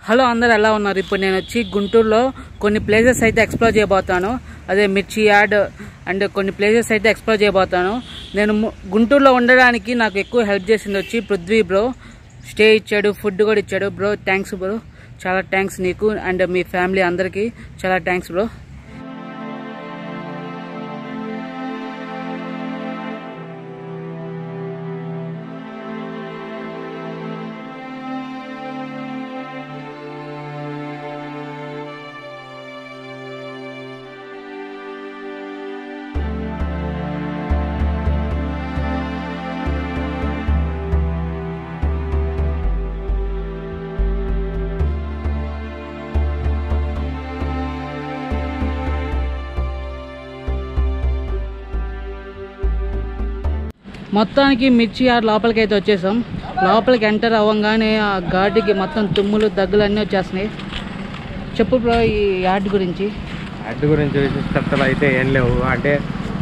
Hello అందరు ఎలా ఉన్నారు ఇప్పుడు నేను వచ్చి గుంటూరులో కొన్ని ప్లేసెస్ అయితే ఎక్స్ప్లోర్ చేయబోతాను అదే మిర్చి యార్డ్ అండ్ కొన్ని ప్లేసెస్ అయితే ఎక్స్ప్లోర్ చేయబోతాను నేను ము- గుంటూరులో ఉండడానికి నాకు ఎక్కువ హెల్ప్ చేసింది వచ్చి పృథ్వీ బ్రో స్టే ఇచ్చాడు ఫుడ్ కూడా ఇచ్చాడు బ్రో థ్యాంక్స్ బ్రో చాలా థ్యాంక్స్ నీకు అండ్ మీ ఫ్యామిలీ అందరికీ చాలా థ్యాంక్స్ బ్రో మొత్తానికి మిర్చి యార్డ్ లోపలికి అయితే వచ్చేసాం లోపలికి ఎంటర్ అవ్వగానే ఆ ఘాటికి మొత్తం తుమ్ములు దగ్గులు అన్నీ వచ్చేస్తున్నాయి చెప్పు బ్రో ఈ యార్డ్ గురించి యాడ్ గురించి విశిష్టతలు అయితే ఏం లేవు అంటే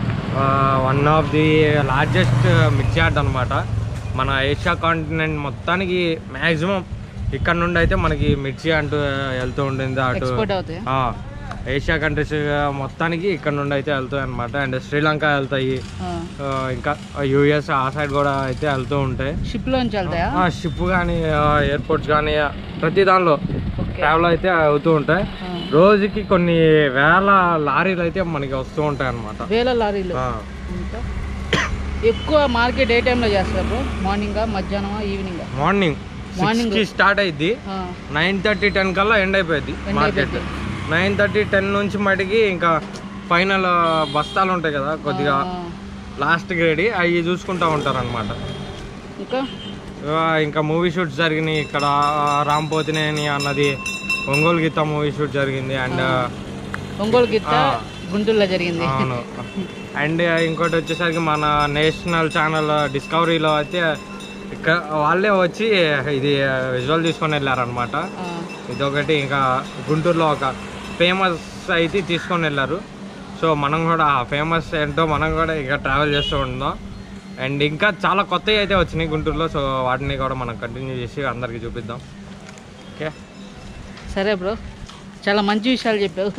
one of the largest Mirchi yard అనమాట మన ఏషియా కాంటినెంట్ మొత్తానికి మ్యాక్సిమం ఇక్కడ నుండి అయితే మనకి మిర్చి అంటూ వెళ్తూ ఉంటుంది అటు ఎక్స్పోర్ట్ అవుతాయి ఆ, ఏషియా కంట్రీస్ మొత్తానికి ఇక్కడ నుండి అయితే వెళ్తాయి అనమాట అండ్ శ్రీలంక వెళ్తాయి ఆ, ఇంకా యూఎస్ ఆ సైడ్ కూడా అయితే వెళ్తూ ఉంటాయి షిప్లోంచి వెళ్తాయా షిప్ కానీ ఎయిర్పోర్ట్స్ కానీ ప్రతి దానిలో ఓకే ట్రావెల్ అయితే అవుతూ ఉంటాయి రోజుకి కొన్ని వేల లారీలు అయితే మనకి వస్తూ ఉంటాయి అనమాట వేల లారీలు ఇంకా ఎక్కువ మార్కెట్ ఏ టైంలో చేస్తారు బ్రో మార్నింగ్ మధ్యాహ్నమా ఈవినింగ్ మార్నింగ్ Morning. కి స్టార్ట్ అయింది నైన్ థర్టీ టెన్ కల్లా ఎండ్ అయిపోయింది End market nine thirty ten నుంచి మటుకి ఇంకా ఫైనల్ బస్తాలు ఉంటాయి కదా కొద్దిగా లాస్ట్ గ్రేడ్ అవి చూసుకుంటా ఉంటారు అనమాట ఇంకా ఇంకా మూవీ షూట్స్ జరిగినాయి ఇక్కడ రాంపోతినేని అన్నది ఒంగోలు గీత మూవీ షూట్ జరిగింది అండ్ ఒంగోలు గీత ఆ. గుంటూరులో జరిగింది అవును అండ్ ఇంకోటి వచ్చేసరికి మన నేషనల్ ఛానల్ డిస్కవరీలో అయితే ఇక్కడ వాళ్ళే వచ్చి ఇది విజువల్ తీసుకొని వెళ్ళారనమాట ఆ, ఇదొకటి ఇంకా గుంటూరులో ఒక ఫేమస్ అయితే తీసుకొని వెళ్ళారు సో మనం కూడా ఆ ఫేమస్ ఏంటో మనం కూడా ఇక ట్రావెల్ చేస్తూ ఉందాం అండ్ ఇంకా చాలా కొత్తవి అయితే వచ్చినాయి గుంటూరులో సో వాటిని కూడా మనం కంటిన్యూ చేసి అందరికీ చూపిద్దాం ఓకే సరే బ్రో చాలా మంచి విషయాలు చెప్పావు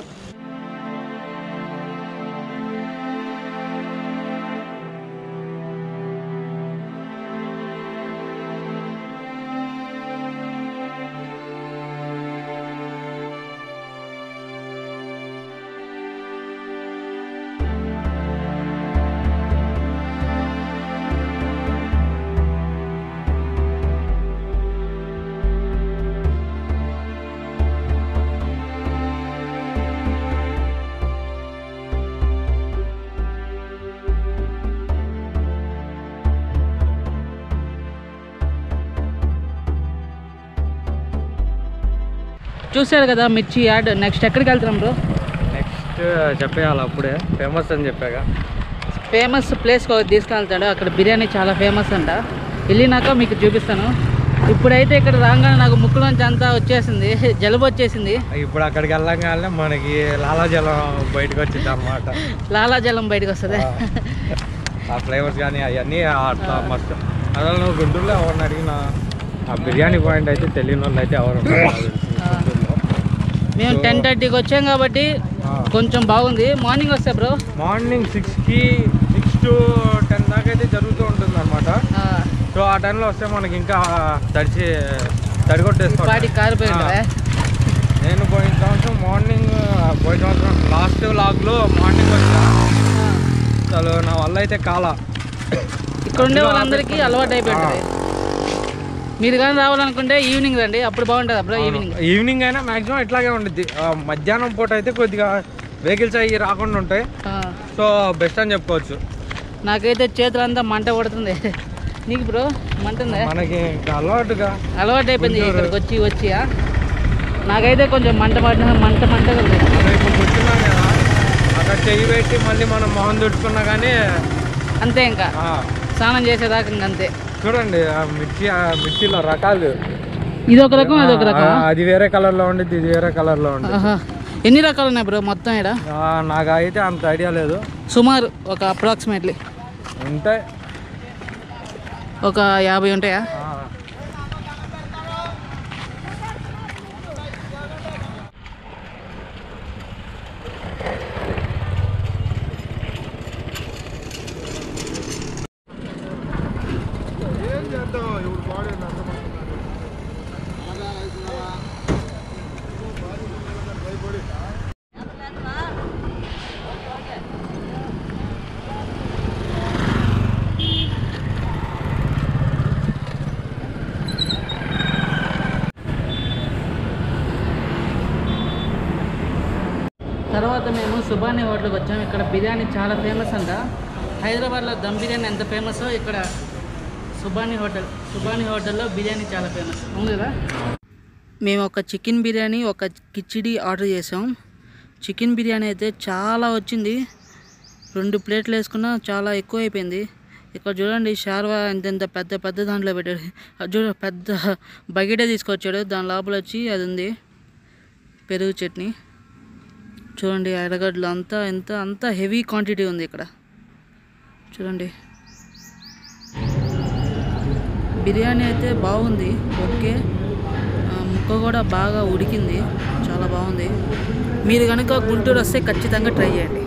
చూశారు కదా మిర్చి యార్డ్ నెక్స్ట్ ఎక్కడికి వెళ్తున్నాం బ్రో నెక్స్ట్ చెప్పేయాలి అప్పుడే ఫేమస్ అని చెప్పాక ఫేమస్ ప్లేస్ తీసుకెళ్తాడు అక్కడ బిర్యానీ చాలా ఫేమస్ అంట వెళ్ళినాక మీకు చూపిస్తాను ఇప్పుడైతే ఇక్కడ రాగానే నాకు ముక్కులోంచి అంతా వచ్చేసింది జలుబు వచ్చేసింది ఇప్పుడు అక్కడికి వెళ్ళగానే మనకి లాలాజలం బయటకు వచ్చింది అనమాట లాలాజలం బయటకు వస్తుంది ఆ ఫ్లేవర్స్ కానీ అవన్నీ అట్లా మస్తు అసలు నువ్వు గుంటూరులో ఎవరిని అడిగినా ఆ బిర్యానీ పాయింట్ అయితే తెలియని వాళ్ళు అయితే ఎవరు ఉండరు నాకు తెలిసి గుంటూరులో. మేము టెన్ థర్టీకి వచ్చాం కాబట్టి ఆ. కొంచెం బాగుంది మార్నింగ్ వస్తే బ్రో మార్నింగ్ సిక్స్కి సిక్స్ టు టెన్ దాకా అయితే జరుగుతూ ఉంటుంది అనమాట సో ఆ టైంలో వస్తే మనకి ఇంకా తడిచి తడిగొట్టేసుకోవాలి పాటికి కారిపోయి ఉంటుందా? నేను పోయిన సంవత్సరం మార్నింగ్ పోయిన సంవత్సరం లాస్ట్ లాగ్లో మార్నింగ్ వచ్చా ఆ. అసలు నా వల్ల అయితే కాల ఇక్కడ ఉండే వాళ్ళందరికీ అలవాటు అయిపోయింది మీరు కానీ రావాలనుకుంటే ఈవినింగ్ రండి అప్పుడు బాగుంటుంది బ్రో ఈవినింగ్ ఈవినింగ్ అయినా మాక్సిమం ఇట్లాగే ఉండిద్ది ఆ, మధ్యాహ్నం పూట అయితే కొద్దిగా వెహికల్స్ అవి రాకుండా ఉంటాయి ఆ. సో బెస్ట్ అని చెప్పుకోవచ్చు నాకైతే చేతులంతా మంట పడుతుంది నీకు బ్రో మంట ఉందా మనకి ఇంకా అలవాటుగా అలవాటు అయిపోయింది గుంటూరు. ఇక్కడికి వచ్చి వచ్చి ఆ? నాకైతే కొంచెం మంట పడిన మంట మంటగా ఉంది మనం ఇప్పుడు కూర్చున్నాం కదా అక్కడ చెయ్యి పెట్టి మళ్ళీ మనం మొహం తుడుచుకున్నా కానీ అంతే ఇంకా ఆ, స్నానం చేసేదాకా ఇంక అంతే చూడండి ఆ మిర్చి ఆ మిర్చిలో రకాలు ఇది ఒక రకం అది ఒక రకం ఆ, అది వేరే కలర్ లో ఉండిద్ది ఇది వేరే కలర్ లో ఉండిద్ది ఆహా. ఎన్ని రకాలు ఉన్నాయి బ్రో మొత్తం ఇక్కడ ఆ, నాకు అయితే అంత ఐడియా లేదు సుమారు ఒక అప్రాక్సిమేట్లీ ఉంటాయి ఒక యాభై ఉంటాయా ఆ, తర్వాత మేము సుబాని హోటల్కి వచ్చాము ఇక్కడ బిర్యానీ చాలా ఫేమస్ అంట హైదరాబాద్లో దమ్ బిర్యానీ ఎంత ఫేమసో ఇక్కడ సుబాని హోటల్ సుబాని హోటల్లో బిర్యానీ చాలా ఫేమస్ అవును కదా మేము ఒక చికెన్ బిర్యానీ ఒక కిచిడి ఆర్డర్ చేసాం చికెన్ బిర్యానీ అయితే చాలా వచ్చింది రెండు ప్లేట్లు వేసుకున్నా చాలా ఎక్కువ అయిపోయింది ఇక్కడ చూడండి షార్వా ఎంత ఎంత పెద్ద పెద్ద దాంట్లో పెట్టాడు అది చూడ పెద్ద బకెటే తీసుకొచ్చాడు దాని లోపల వచ్చి అది ఉంది పెరుగు చట్నీ చూడండి ఎర్రగడ్డలు అంతా ఎంత అంతా హెవీ క్వాంటిటీ ఉంది ఇక్కడ చూడండి బిర్యానీ అయితే బాగుంది ఓకే ఆ, ముక్క కూడా బాగా ఉడికింది చాలా బాగుంది మీరు కనుక గుంటూరు వస్తే ఖచ్చితంగా ట్రై చేయండి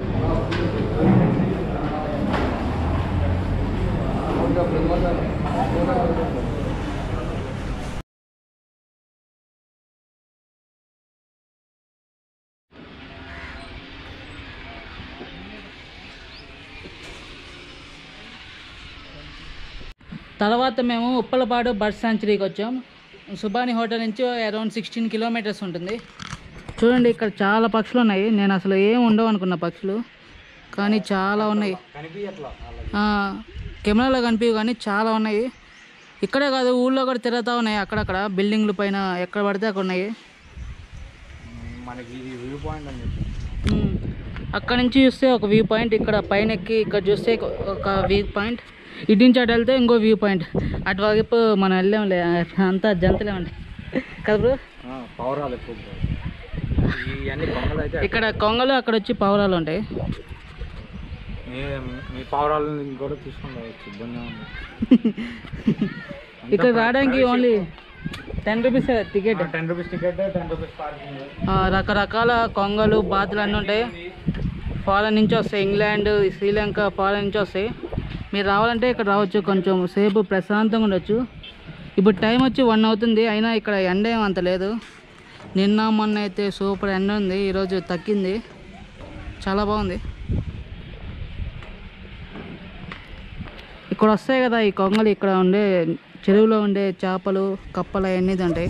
తర్వాత మేము ఉప్పలపాడు బర్డ్ సాంచురీకి వచ్చాం సుబాని హోటల్ నుంచి అరౌండ్ సిక్స్టీన్ కిలోమీటర్స్ ఉంటుంది చూడండి ఇక్కడ చాలా పక్షులు ఉన్నాయి నేను అసలు ఏం ఉండవు అనుకున్న పక్షులు కానీ చాలా ఉన్నాయి ఆ, కెమెరాలో కనిపించవు కానీ చాలా ఉన్నాయి ఇక్కడే కాదు ఊళ్ళో కూడా తిరుగుతూ ఉన్నాయి అక్కడక్కడ బిల్డింగ్ల పైన ఎక్కడ పడితే అక్కడ ఉన్నాయి మనకి ఇది వ్యూ పాయింట్ అని చెప్పి ఉమ్. అక్కడ నుంచి చూస్తే ఒక వ్యూ పాయింట్ ఇక్కడ పైన ఎక్కి ఇక్కడ చూస్తే ఒక వ్యూ పాయింట్ ఇటు నుంచి అటు వెళ్తే ఇంకో వ్యూ పాయింట్ అటువైపు మనం వెళ్ళాంలే అంతా జంతులే ఉంటాయి కదా బ్రో పౌరాలు ఎక్కువ ఇవన్నీ కొంగలు అయితే ఇక్కడ కొంగలు అక్కడ వచ్చి పావురాలు ఉంటాయి మీ మీ పావురాలను కూడా తీసుకొని రావచ్చు ఇబ్బంది ఉంది ఇక్కడ రావడానికి only ten rupees ticket ten rupees ticket ten rupees parking రకరకాల కొంగలు బాతులు అన్నీ ఉంటాయి ఫారెన్ నుంచి వస్తాయి ఇంగ్లాండ్ శ్రీలంక ఫారెన్ నుంచి వస్తాయి మీరు రావాలంటే ఇక్కడ రావచ్చు కొంచెం సేపు ప్రశాంతంగా ఉండొచ్చు ఇప్పుడు టైం వచ్చి వన్ అవుతుంది అయినా ఇక్కడ ఎండ ఏం అంత లేదు నిన్న మొన్న అయితే సూపర్ ఎండ ఉంది ఈరోజు తగ్గింది చాలా బాగుంది ఇక్కడ వస్తాయి కదా ఈ కొంగలు ఇక్కడ ఉండే చెరువులో ఉండే చేపలు కప్పలు అవన్నీ ఉంటాయి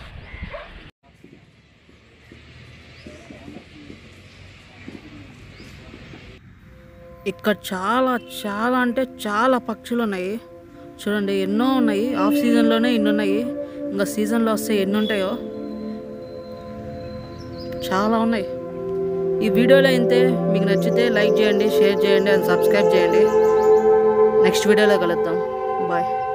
ఇక్కడ చాలా చాలా అంటే చాలా పక్షులు ఉన్నాయి చూడండి ఎన్నో ఉన్నాయి ఆఫ్ సీజన్లోనే ఇన్ని ఉన్నాయి ఇంకా సీజన్లో వస్తే ఎన్ని ఉంటాయో చాలా ఉన్నాయి ఈ వీడియోలో అయితే మీకు నచ్చితే లైక్ చేయండి షేర్ చేయండి అండ్ సబ్స్క్రైబ్ చేయండి నెక్స్ట్ వీడియోలో కలుద్దాం బాయ్